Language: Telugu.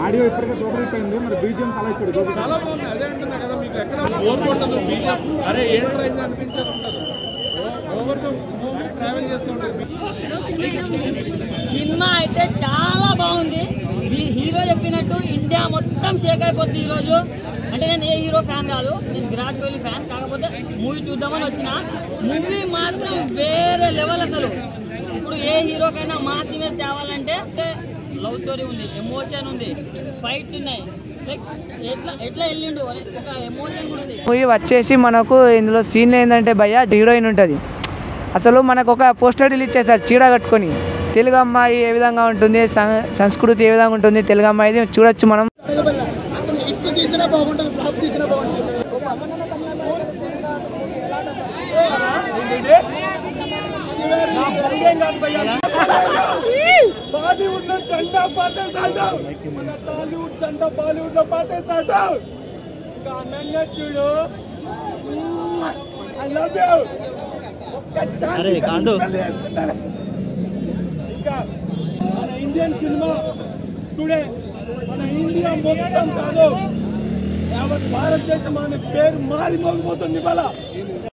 ఆడియో ఇప్పటికే సూపర్ హిట్ అయింది మరి బీజిఎం అలా ఇచ్చాడు గోపి చాలా బాగుంది అదే అంటున్నా కదా మీకు ఎక్కడ బోర్ కొట్టదు బీజం అరే ఏంట్రా ఇది అనిపించేది ఉండదు ఓవర్ ద మూవీ ట్రావెల్ చేస్తూ ఉంటుంది సినిమా అయితే చాలా బాగుంది ఈ హీరో చెప్పినట్టు ఇండియా మొత్తం షేక్ అయిపోద్ది ఈ రోజు అంటే నేను ఏ హీరో ఫ్యాన్ కాదు నేను విరాట్ కోహ్లీ ఫ్యాన్ కాకపోతే మూవీ చూద్దామని వచ్చిన మూవీ మాత్రం వేరే లెవెల్ అసలు ఇప్పుడు ఏ హీరోకైనా మాస్ ఇమేజ్ తేవాలంటే అంటే లవ్ స్టోరీ ఉంది ఎమోషన్ ఉంది ఫైట్స్ ఉన్నాయి Like, ఎట్లా ఎట్లా వెళ్ళిండు అని ఒక ఎమోషన్ కూడా ఉంది మూవీ వచ్చేసి మనకు ఇందులో సీన్ ఏంటంటే భయ్య హీరోయిన్ ఉంటుంది అసలు మనకు ఒక పోస్టర్ రిలీజ్ చేశారు చీర కట్టుకొని తెలుగు అమ్మాయి ఏ విధంగా ఉంటుంది సం- సంస్కృతి ఏ విధంగా ఉంటుంది తెలుగు అమ్మాయి చూడొచ్చు మనం బాలీవుడ్ లో జెండా పాతేసాడు మన టాలీవుడ్ జెండా బాలీవుడ్ లో పాతేసాడు ఇంకా అన్నయ్య చూడు ఐ లవ్ యూ అరే కాదు ఇంకా మన ఇండియన్ సినిమా టుడే మన ఇండియా మొత్తం కాదు యావత్ భారతదేశం అనే పేరు మారి మోగిపోతుంది ఇవాళ